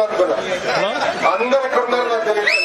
అనుకున్నా అందరికి ఉన్నారు నాకు తెలియదు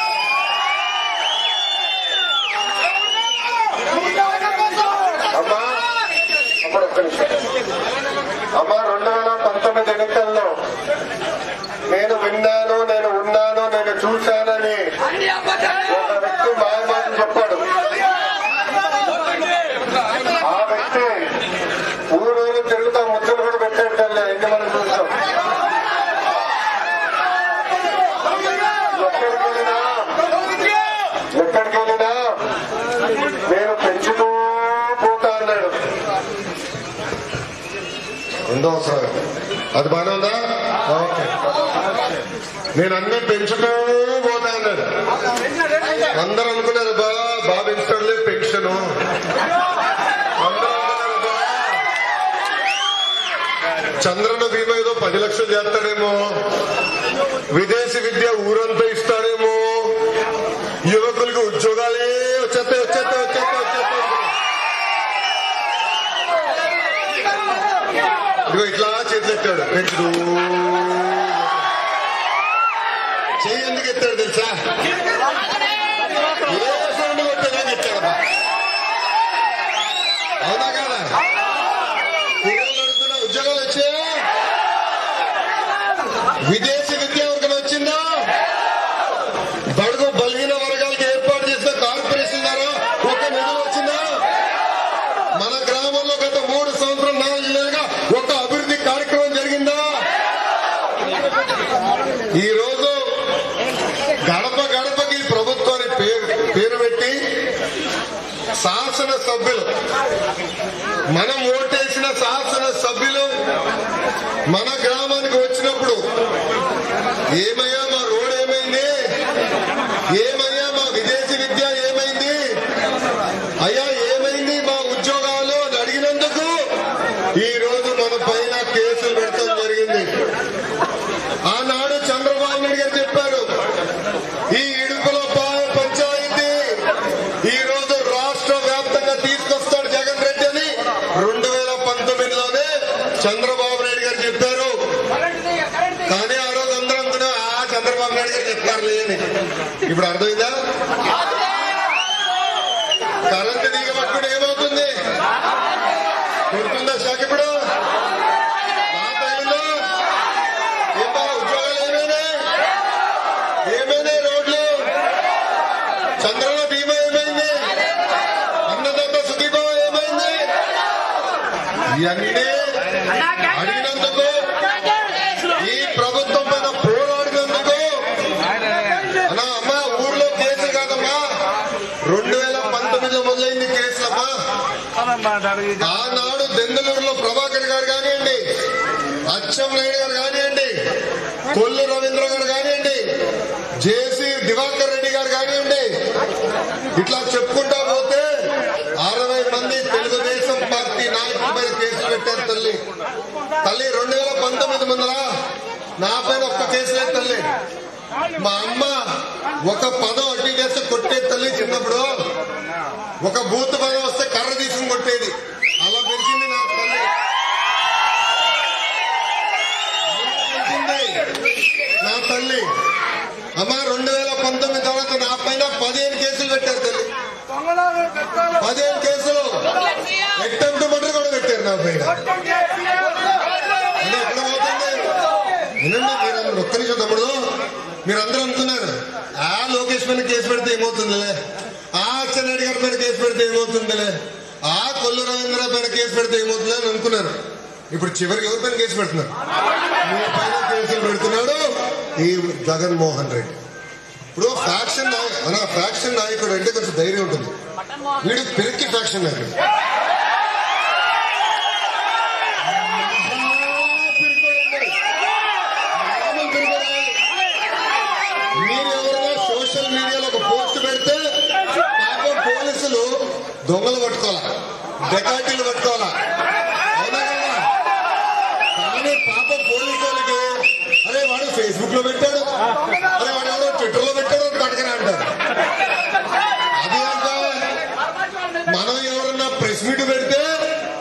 అమ్మా అమ్మ ఒక్క నిమిషం అమ్మా రెండు వేల పంతొమ్మిది ఎన్నికల్లో నేను విన్నాను నేను ఉన్నాను నేను చూశానని ఒక వ్యక్తి మాయమాటలు చెప్పాడు ఆ వ్యక్తి ఊరూరు తిరుగుతా ముద్దలు కూడా పెట్టేటల్లే ఇంటి మనం చూసాం ఎక్కడికి వెళ్ళినా ఎక్కడికి వెళ్ళినా నేను పెంచుతూ పోతా అన్నాడు రెండో అవసరం అది బాగానే ఉందా ఓకే నేను అన్ని పెంచుతూ పోతా అన్నాడు అందరూ అనుకున్నారు బా బాబు ఇస్తాడులే పెన్షన్ అందరూ అనుకున్నారు బా చంద్రన బీమా ఏదో పది లక్షలు చేస్తాడేమో విదేశీ విద్య ఊరంతా ఇస్తాడేమో యువకులకు ఉద్యోగాలే వచ్చేస్తాయి వచ్చేస్తాయి వచ్చేస్తాయి వచ్చేస్తాయి ఇదిగో ఇట్లా చేతులెత్తాడు పెంచుడు చెయ్యి ఎందుకు ఎత్తాడు తెలుసా ఏ సౌండ్ కొట్టేదాన్ని ఎత్తాడమ్మా అవునా కాదా పిల్లలు అడుగుతున్న ఉద్యోగాలు వచ్చాయా విదేశీ విద్య ఎవరికైనా వచ్చిందా బడుగు బలిగిన వర్గాలకు ఏర్పాటు చేసిన కార్పొరేషన్ ద్వారా ఒక నిధులు వచ్చిందా మన గ్రామంలో గత మూడు సంవత్సరం నాలుగు నెలలుగా ఒక అభివృద్ధి కార్యక్రమం జరిగిందా ఈ రోజు గడప గడపకి ప్రభుత్వాన్ని పేరు పేరు పెట్టి శాసన సభ్యులు మనం ఓటేసిన శాసన సభ్యులు మన గ్రామానికి వచ్చినప్పుడు ఏమయ్యా మా రోడ్ ఏమైంది ఏమయ్యా మా విదేశీ విద్య ఏమైంది అయ్యా ఏమైంది మా ఉద్యోగాలు అని అడిగినందుకు ఈ రోజు మన పైన కేసులు పెడతాం జరిగింది ఆనాడు చంద్రబాబు నాయుడు గారు చెప్పారు ఈ ఇడుపుల పా- పంచాయతీ ఈ రోజు రాష్ట్ర వ్యాప్తంగా తీసుకొస్తాడు జగన్ రెడ్డి అని రెండు వేల పంతొమ్మిదిలోనే చంద్రబాబు నాయుడు గారు చెప్పారు కానీ ఆ రోజు అందరూ అనుకున్నా ఆ చంద్రబాబు నాయుడు గారు చెప్తారులే అని ఇప్పుడు అర్థమైందా కరెంట్ దిగబట్టుకుంటే ఏమవుతుంది ఉంటుందా శాఖ ఇప్పుడు పాత అయిందా? ఏమ్మా, ఉద్యోగాలు ఏమైనాయి ఏమైనాయి రోడ్లు చంద్రన బీమా ఏమైంది అన్నదాత సుఖీభావ ఏమైంది ఇవన్నీ అడిగినందుకు ఈ ప్రభుత్వం పైన పోరాడినందుకు అన్నా అమ్మ ఊర్లో కేసు కాదమ్మా రెండు వేల పంతొమ్మిదిలో మొదలైంది కేసులమ్మా ఆనాడు దెందలూరులో ప్రభాకర్ గారు కానివ్వండి అచ్చం నాయుడు గారు కానివ్వండి కొల్లు రవీంద్ర గారు కానివ్వండి జేసీ దివాకర్ రెడ్డి గారు కానివ్వండి ఇట్లా చెప్పుకుంటా పోతే అరవై మంది తెలుగుదేశం పార్టీ నాయకుల మీద కేసులు పెట్టారు తల్లి తల్లి రెండు వేల పంతొమ్మిది ముందర నా పైన ఒక్క కేసు లేదు తల్లి మా అమ్మ ఒక పదం అడ్డు చేస్తే కొట్టే తల్లి చిన్నప్పుడు ఒక బూత్ పదం వస్తే కర్ర తీసుకుని కొట్టేది అలా పెరిగింది నా తల్లి పెరిగింది నా తల్లి అమ్మ రెండు వేల పంతొమ్మిది తర్వాత నా పైన పదిహేను కేసులు పెట్టారు తల్లి పదిహేను కేసులు అటెంప్ట్ మర్డర్ కూడా పెట్టారు నా పైన అది ఎక్కడ పోతుంది వినండి మీరందరూ ఒక్క నిమిషం తమ్ముడు మీరందరూ అనుకున్నారు ఆ లోకేష్ పైన కేసు పెడితే ఏమవుతుందిలే ఆ అచ్చెన్నాయుడు గారి పైన కేసు పెడితే ఏమవుతుందిలే ఆ కొల్లు రవీంద్ర పైన కేసు పెడితే ఏమవుతుందిలే అని అనుకున్నారు ఇప్పుడు చివరికి ఎవరి పైన కేసు పెడుతున్నారు మీ పైన కేసులు పెడుతున్నాడు ఈ జగన్మోహన్ రెడ్డి ఇప్పుడు ఫ్యాక్షన్ నాయ- మన ఫ్యాక్షన్ నాయకుడు అంటే కొంచెం ధైర్యం ఉంటుంది వీడు పిరికి ఫ్యాక్షన్ నాయకుడు మామూలు పిరికోడు కాదు. మీరు ఎవరైనా సోషల్ మీడియాలో ఒక పోస్ట్ పెడితే పాపం పోలీసులు దొంగలు పట్టుకోవాలా డెకాటీలు పట్టుకోవాలా అవునా కదా కానీ పాపం పోలీసు వాళ్ళకి అరే వాడు ఫేస్బుక్ లో పెట్టాడు అరే వాడు ఎవడో ట్విట్టర్ లో పెట్టాడు అని పట్టుకుని అంటారు అది కాక మనం ఎవరన్నా ప్రెస్ మీట్ పెడితే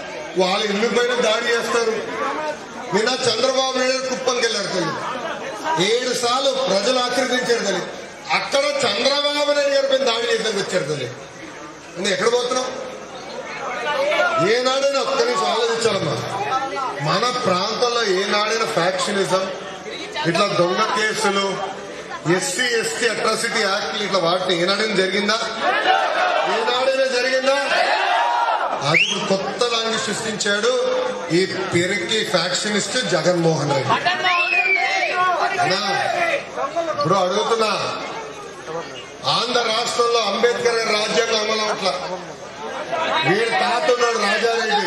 వాళ్ళ ఇల్లు పైన దాడి చేస్తారు నిన్న చంద్రబాబు నాయుడు కుప్పంకి వెళ్ళారు తల్లి ఏడు సార్లు ప్రజలు ఆశీర్వదించారు తల్లి అక్కడ చంద్రబాబు నాయుడు గారి పైన దాడి చేసేందుకు వచ్చారు తల్లి ఇంకా ఎక్కడ పోతున్నాం ఏనాడైనా ఒక్క నిమిషం ఆలోచించాలమ్మా మన ప్రాంతంలో ఏనాడైనా ఫ్యాక్షనిజం ఇట్లా దొంగ కేసులు ఎస్సీ ఎస్టీ అట్రాసిటీ యాక్ట్ ఇట్లా వాటిని ఏనాడైనా జరిగిందా ఏనాడైనా జరిగిందా అది ఇప్పుడు కొత్త లాంగ్వేజ్ సృష్టించాడు ఈ పెరికి ఫ్యాక్షనిస్ట్ జగన్మోహన్ రెడ్డి అన్నా, ఇప్పుడు అడుగుతున్నా ఆంధ్ర రాష్ట్రంలో అంబేద్కర్ గారి రాజ్యాంగం అమలు అవట్లా వీడు తాత ఉన్నాడు రాజారెడ్డి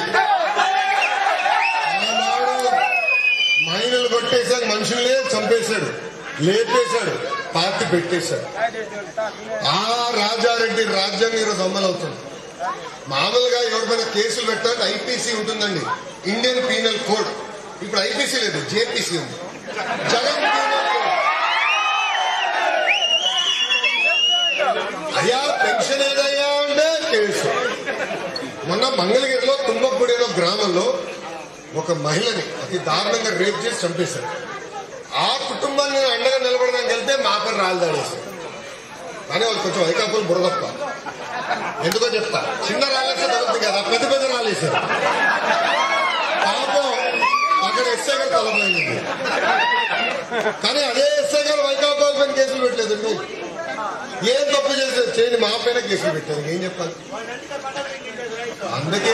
ఆనాడు మైనలు కొట్టేశాక మనుషుల్నే చంపేశాడు లేపేశాడు పార్టీ పెట్టేశాడు ఆ రాజారెడ్డి రాజ్యాంగం ఈరోజు అమలు అవుతుంది మామూలుగా ఎవరిపైన కేసులు పెట్టాలంటే ఐపీసీ ఉంటుందండి ఇండియన్ పీనల్ కోడ్ ఇప్పుడు ఐపీసీ లేదు జేపీసీ ఉంది జగన్ పీనల్ కోడ్ అయ్యా పెన్షన్ ఏదయ్యా అంటే కేసు మొన్న మంగళగిరిలో తుంబపూడి అనే గ్రామంలో ఒక మహిళని అతి దారుణంగా రేప్ చేసి చంపేశారు ఆ కుటుంబాన్ని నేను అండగా నిలబడడానికి వెళ్తే మా పని రాళ్ళదాడేశారు కానీ వాళ్ళు కొంచెం వైకాపులు బురదప్ప ఎందుకో చెప్తా చిన్న రాళ్ళేస్తే తగ్గుతుంది కదా పెద్ద పెద్ద రాళ్ళేశారు పాపం అక్కడ ఎస్ఐ గారు తలపోయింది కానీ అదే ఎస్ఐ గారు వైకాపా పైన కేసులు పెట్టలేదండి ఏం తప్పు చేశారు చేయని మా పైన కేసులు పెట్టారు ఏం చెప్పాలి అందుకే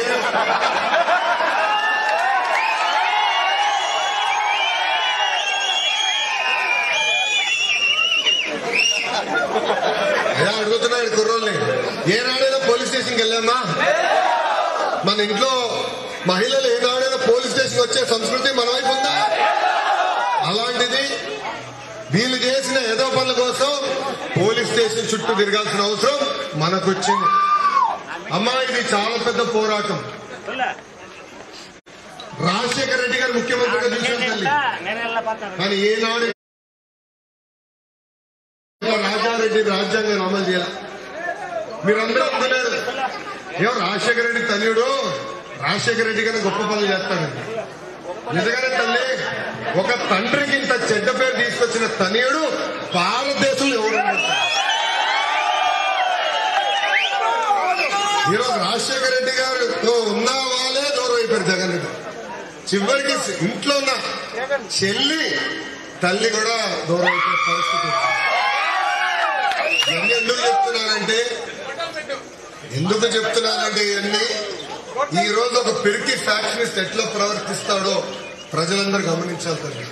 ఎలా అడుగుతున్నాడు కుర్రోల్ని ఏనాడైనా పోలీస్ స్టేషన్కి వెళ్ళామా మన ఇంట్లో మహిళలు ఏనాడైనా పోలీస్ స్టేషన్ వచ్చే సంస్కృతి మన వైపు ఉందా అలాంటిది వీళ్ళు చేసిన ఏదో పనుల కోసం పోలీస్ స్టేషన్ చుట్టూ తిరగాల్సిన అవసరం మనకు వచ్చింది అమ్మా ఇది చాలా పెద్ద పోరాటం రాజశేఖర రెడ్డి గారు ముఖ్యమంత్రిగా చూసిన తల్లి కానీ ఏనాడు రాజారెడ్డి రాజ్యాంగం అమలు చేయాలి మీరందరూ అనుకున్నారు ఏమో రాజశేఖర రెడ్డి తల్లిడు రాజశేఖర రెడ్డి గారిని గొప్ప పనులు చేస్తాడండి నిజంగానే తల్లి ఒక తండ్రికి ఇంత చెడ్డ పేరు తీసుకొచ్చిన తనయుడు భారతదేశంలో ఎవరు ఉన్నారు? ఈరోజు రాజశేఖర రెడ్డి గారు ఉన్న వాళ్ళే దూరం అయిపోయారు జగన్ రెడ్డి చివరికి ఇంట్లో ఉన్న చెల్లి తల్లి కూడా దూరం అయిపోయే పరిస్థితి వచ్చింది. ఇవన్నీ ఎందుకు చెప్తున్నానంటే ఎందుకు చెప్తున్నానంటే ఇవన్నీ ఈ రోజు ఒక పిరికి ఫ్యాక్షనిస్ట్ ఎట్లా ప్రవర్తిస్తాడో ప్రజలందరూ గమనించాలి తల్లి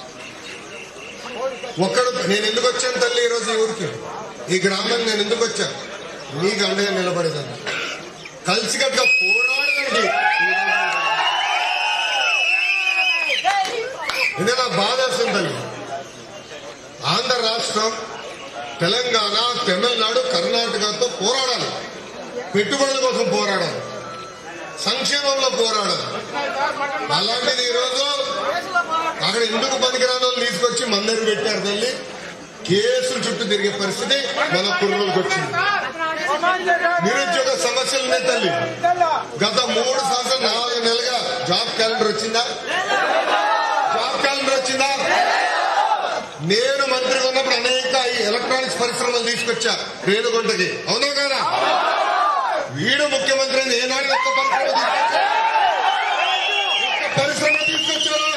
ఒక్కడు నేను ఎందుకు వచ్చాను తల్లి ఈ రోజు ఈ ఊరికి ఈ గ్రామానికి నేను ఎందుకు వచ్చాను మీకు అండగా నిలబడేదాన్ని కలిసికట్టుగా పోరాడండి ఇదే నా బాధ వేస్తుంది తల్లి ఆంధ్ర రాష్ట్రం తెలంగాణ తమిళనాడు కర్ణాటకతో పోరాడాలి పెట్టుబడుల కోసం పోరాడాలి సంక్షేమంలో పోరాడాలి అలాంటిది ఈరోజు అక్కడ ఎందుకు పనికిరాని వాళ్ళు తీసుకొచ్చి మందరు పెట్టారు తల్లి కేసులు చుట్టూ తిరిగే పరిస్థితి మన కుర్రోళ్ళకి వచ్చింది నిరుద్యోగ సమస్యలు ఉన్నాయి తల్లి గత మూడు సంవత్సరాలు నాలుగు నెలలుగా జాబ్ క్యాలెండర్ వచ్చిందా జాబ్ క్యాలెండర్ వచ్చిందా నేను మంత్రిగా ఉన్నప్పుడు అనేక ఈ ఎలక్ట్రానిక్స్ పరిశ్రమలు తీసుకొచ్చా రేణుగుంటకి అవునా కదా వీడు ముఖ్యమంత్రి అని ఏనాడు ఒక్క పరిశ్రమ తీసుకొచ్చా ఒక్క పరిశ్రమ తీసుకొచ్చారా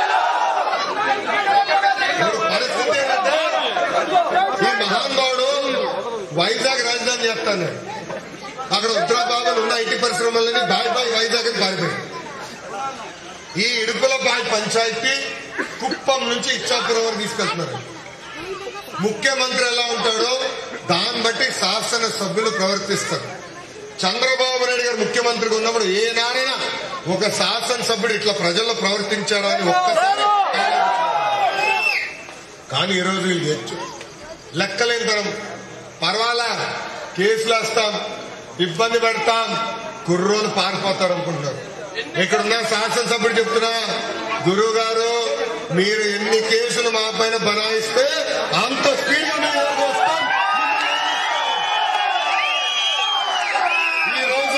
ఇప్పుడు పరిస్థితి ఏంటంటే ఈ మహానుభావుడు వైజాగ్ రాజధాని చేస్తాను అక్కడ ఉత్తరాబాద్ ఉన్న ఐటీ పరిశ్రమలని బాయ్ బాయ్ వైజాగ్ అని పారిపోయాడు ఈ ఇడుపులపాయ పంచాయతీ కుప్పం నుంచి ఇచ్చాపురం వరకు తీసుకెళ్తున్నారు ముఖ్యమంత్రి ఎలా ఉంటాడో దాన్ని బట్టి శాసన సభ్యులు ప్రవర్తిస్తారు చంద్రబాబు నాయుడు గారు ముఖ్యమంత్రిగా ఉన్నప్పుడు ఏనాడైనా ఒక శాసనసభ్యుడు ఇట్లా ప్రజల్లో ప్రవర్తించాడా అని ఒక్కసారి కానీ ఈరోజు వీళ్ళు తెచ్చు లెక్కలేని తరం పర్వాలా కేసులు వేస్తాం ఇబ్బంది పెడతాం కుర్రోలు పారిపోతారు అనుకుంటున్నారు ఇక్కడున్న శాసనసభ్యుడు చెప్తున్నా గురువు గారు మీరు ఎన్ని కేసులు మా పైన బనాయిస్తే అంత స్పీడ్ గా మేము ఎదురుకు వస్తాం. ఈ రోజు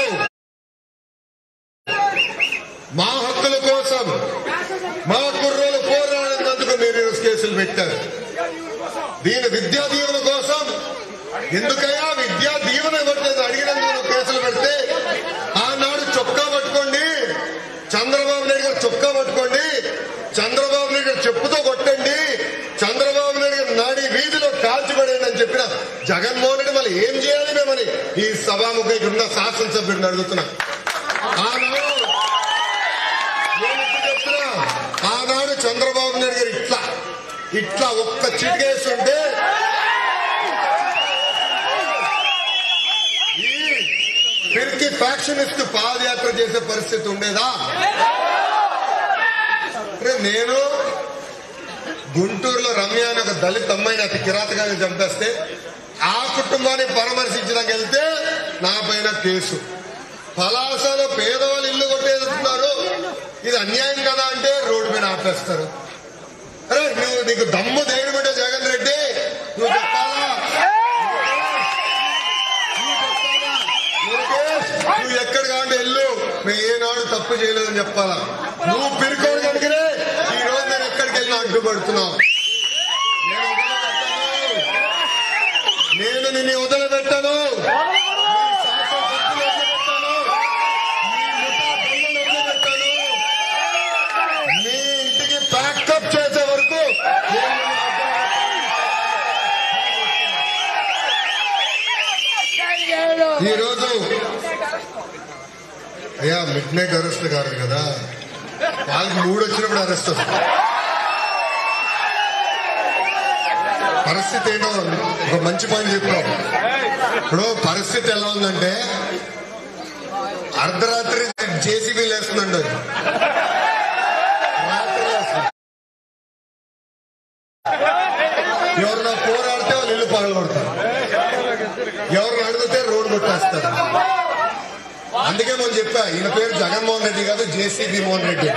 మా హక్కుల కోసం మా కుర్రోలు పోరాడినందుకు మీరు ఈరోజు కేసులు పెట్టారు దీని విద్యా దీవెన కోసం ఎందుకయ్యా విద్యా దీవెన ఇవ్వట్లేదు అడిగినందుకు కేసులు పెడితే ఆనాడు చొక్కా పట్టుకోండి చంద్రబాబు నాయుడు గారు చొక్కా పట్టుకోండి చంద్రబాబు నాయుడు గారు చెప్పుతో కొట్టండి చంద్రబాబు నాయుడు గారు నాడి వీధిలో కాల్చిపడండి అని చెప్పిన జగన్మోహన్ రెడ్డి మళ్ళీ ఏం చేయాలి మేమని ఈ సభాముఖ ఇక్కడ ఉన్న శాసనసభ్యుడిని అడుగుతున్నా ఆనాడు నేను ఇప్పుడు చెప్తున్నా ఆనాడు చంద్రబాబు నాయుడు గారు ఇట్లా ఇట్లా ఒక్క చిటికేస్తుంటే ఈ పిరికి ఫ్యాక్షనిస్ట్ పాదయాత్ర చేసే పరిస్థితి ఉండేదా అంటే నేను గుంటూరులో రమ్య అని ఒక దళిత అమ్మాయిని అతి కిరాతకాన్ని చంపేస్తే ఆ కుటుంబాన్ని పరామర్శించడానికి వెళ్తే నా పైన కేసు పలాసలో పేదవాళ్ళు ఇల్లు కొట్టేస్తున్నారు ఇది అన్యాయం కదా అంటే రోడ్డు మీద ఆపేస్తారు అరే నువ్వు నీకు దమ్ము దేని బిడ్డ జగన్ రెడ్డి నువ్వు చెప్పాలా నువ్వు చెప్పాలా? లోకేష్, నువ్వు ఎక్కడ కావండి వెళ్ళు మేము ఏనాడు తప్పు చేయలేదని చెప్పాలా నువ్వు పిరుకోడు కనుకనే ఈ రోజు నేను ఎక్కడికి వెళ్ళినా అడ్డుపడుతున్నావు నేను వదిలిపెట్టను. నేను నిన్ను వదిలిపెట్టను నీ శాసనసభ్యులు వదిలిపెట్టను. నీ ముఠా దొంగలు వదిలిపెట్టను. మీ ఇంటికి ప్యాకప్ చేసే వరకు నేను నిన్ను వదిలిపెట్టను. ఈ రోజు అయ్యా మిడ్ నైట్ అరెస్ట్ కాదు కదా వాళ్ళకి మూడు వచ్చినప్పుడు అరెస్ట్ వస్తుంది పరిస్థితి ఏంటో ఒక మంచి పని చెప్పావు ఇప్పుడు పరిస్థితి ఎలా ఉందంటే అర్ధరాత్రి జేసీబీ లేస్తుందండి అది. రాత్రి లేస్తుంది. ఎవరన్నా పోరాడితే వాళ్ళు ఇల్లు పగలు కొడతారు ఎవరిని అడిగితే రోడ్డు కొట్టేస్తారు అందుకే మనం చెప్పా ఈయన పేరు జగన్మోహన్ రెడ్డి కాదు జేసీబీ మోహన్ రెడ్డి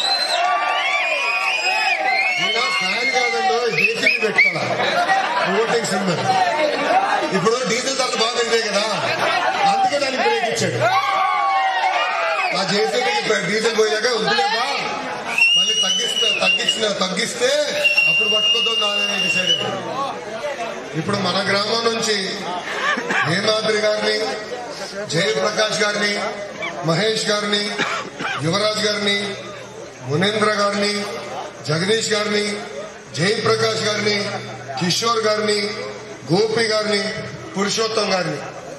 ఈయన ఫ్యాన్ కాదండో జేసీబీ పెట్టుకోవాలా ఓటింగ్ సింబల్ ఇప్పుడు డీజిల్ ధరలు బాగా పెరిగాయి కదా అందుకే దానికి బ్రేక్ ఇచ్చాడు ఆ జేసీబీకి డీజిల్ పోయాక వద్దులేబా మళ్ళీ తగ్గిస్తే తగ్గించిన తగ్గిస్తే అప్పుడు పట్టుకోద్దాం కాదని డిసైడ్ అయ్యాడు. ఇప్పుడు మన గ్రామం నుంచి హేమాద్రి గారిని జయప్రకాష్ గారిని మహేష్ గారిని యువరాజ్ గారిని మునేంద్ర గారిని జగదీష్ గారిని జయప్రకాష్ గారిని కిషోర్ గారిని గోపి గారిని పురుషోత్తం గారిని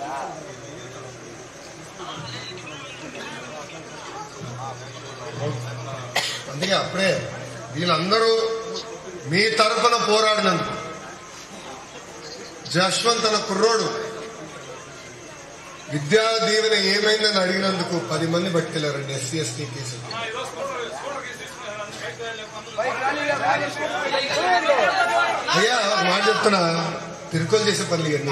అందుకే అప్పుడే వీళ్ళందరూ మీ తరఫున పోరాడినందుకు జశ్వంత్ అన్న కుర్రోడు విద్యా దీవెన ఏమైందని అడిగినందుకు పది మంది పట్టుకెళ్లారండి ఎస్సీ ఎస్టీ కేసు అయ్యా ఒక మాట చెప్తున్నా తిరుకోలు చేసే పనులు ఇవన్నీ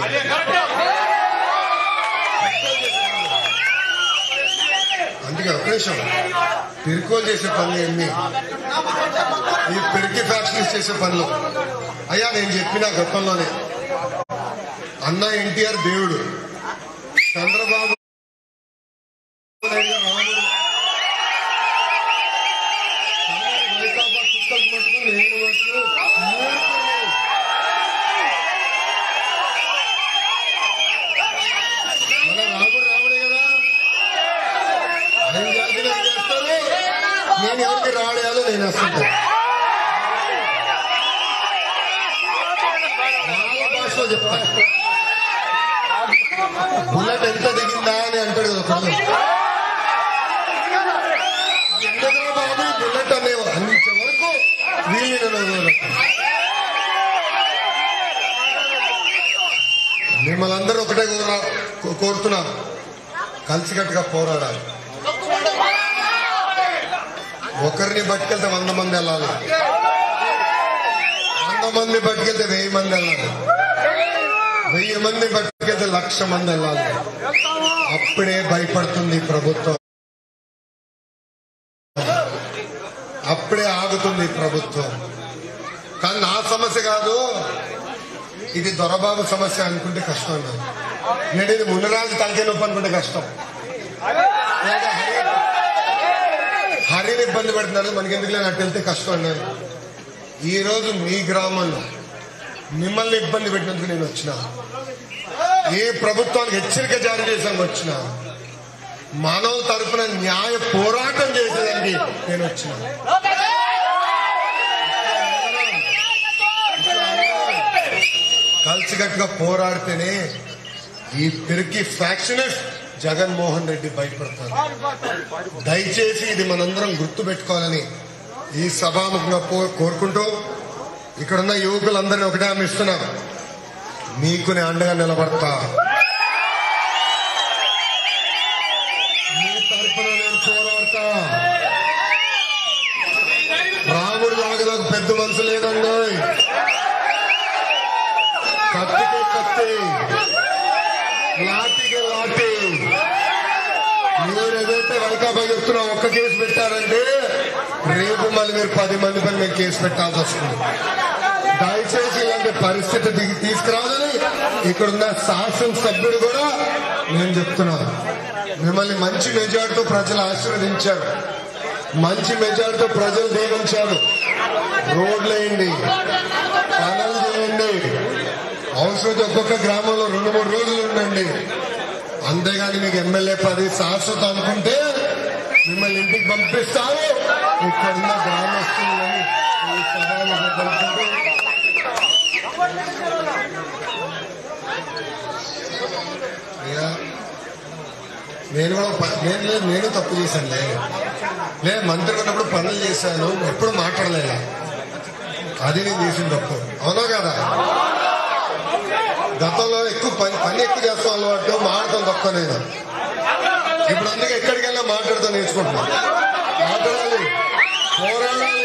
అందుకే ఒక నిమిషం పిరుకోలు చేసే పనులు ఎన్ని ఈ పిరికి ఫ్యాక్షన్స్ చేసే పనులు అయ్యా నేను చెప్పిన గతంలోనే అన్న ఎన్టీఆర్ దేవుడు చంద్రబాబు నాయుడు గారు రాముడు కానీ వైకాపా కుక్కలు పట్టుకుని నేను పట్టుకుని మూర్ఖులు. మన రాముడు రాముడే కదా ఆయన జాతిని ఏం చేస్తారు నేను ఎవరికి రాడేయాలో నేను వస్తుంటాను వాళ్ళ భాషలో చెప్తాను బుల్లెట్ ఎంత దిగిందా అని అంటాడు కదా ఒకడు. ఎందుకురా బాబు ఈ బుల్లెట్ అనేవా అందించే వరకు వీళ్ళు నన్ను వదలరు. మిమ్మల్ని అందరూ ఒకటే కోరా- కో- కోరుతున్నాను కలిసికట్టుగా పోరాడాలి ఒకరిని పట్టుకెళ్తే వంద మంది వెళ్ళాలి వంద మంది పట్టుకెళ్తే వెయ్యి మంది వెళ్ళాలి వెయ్యి మంది పట్టుకెళ్తే లక్ష మంది వెళ్ళాలి అప్పుడే భయపడుతుంది ఈ ప్రభుత్వం అప్పుడే ఆగుతుంది ఈ ప్రభుత్వం కానీ నా సమస్య కాదు ఇది దొరబాబు సమస్య అనుకుంటే కష్టం నాకు నేను ఇది మునరాజు తలకే నొప్పి అనుకుంటే కష్టం లేదా హరి- హరిని ఇబ్బంది పెడుతున్నారు మనకి ఎందుకు లేని అటు వెళ్తే కష్టం అన్నాను ఈ రోజు మీ గ్రామంలో మిమ్మల్ని ఇబ్బంది పెట్టినందుకు నేను వచ్చిన ఈ ప్రభుత్వానికి హెచ్చరిక జారీ చేసాను వచ్చిన మానవ తరపున న్యాయ పోరాటం చేసేదానికి నేను వచ్చిన కలిసికట్టుగా పోరాడితేనే ఈ పిరికి ఫ్యాక్షనిస్ట్ జగన్మోహన్ రెడ్డి భయపడతారు దయచేసి ఇది మనందరం గుర్తు పెట్టుకోవాలని ఈ సభాముఖంగా కో- కోరుకుంటూ ఇక్కడున్న యువకులందరినీ ఒకటే ఆమె ఇస్తున్నా మీకు నేను అండగా నిలబడతా మీ తరపున నేను పోరాడతా రాముడు లాగా నాకు పెద్ద మనసు లేదండి కత్తికి కత్తి లాఠీకి లాఠీ మీరు ఏదైతే వైకాపా చెప్తున్నా ఒక్క కేసు పెట్టారంటే రేపు మళ్ళీ మీరు పది మంది పైన మేము కేసు పెట్టాల్సి వస్తుంది దయచేసి ఇలాంటి పరిస్థితి దిగి తీసుకురావాలని ఇక్కడున్న శాసనసభ్యుడు కూడా నేను చెప్తున్నాను మిమ్మల్ని మంచి మెజార్టీతో ప్రజలు ఆశీర్వదించారు మంచి మెజార్టీతో ప్రజలు దీవించారు రోడ్లు వేయండి పనులు చేయండి అవసరమైతే ఒక్కొక్క గ్రామంలో రెండు మూడు రోజులు ఉండండి అంతేగాని మీకు ఎమ్మెల్యే పది శాశ్వతం అనుకుంటే మిమ్మల్ని ఇంటికి పంపిస్తారు ఇక్కడున్న గ్రామస్తులని ఈ సభలో జరుపుకుంటూ అయ్యా, నేను కూడా ప- నేను లేదు నేను తప్పు చేశాను లే లే మంత్రి ఉన్నప్పుడు పనులు చేశాను ఎప్పుడు మాట్లాడలేదా అది నేను చేసిన తప్పు అవునా కదా గతంలో ఎక్కువ పని పని ఎక్కువ చేస్తాం అలవాటు మాట్లాడతాం తక్కువ నేను ఇప్పుడు అందుకే ఎక్కడికి వెళ్ళినా మాట్లాడుతూ నేర్చుకుంటున్నా మాట్లాడాలి పోరాడాలి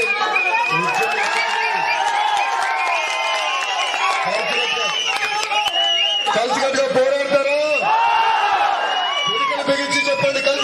కలిసికట్టుగా పోరాడతారు పిడికిలు బిగించి చెప్పండి కలిసి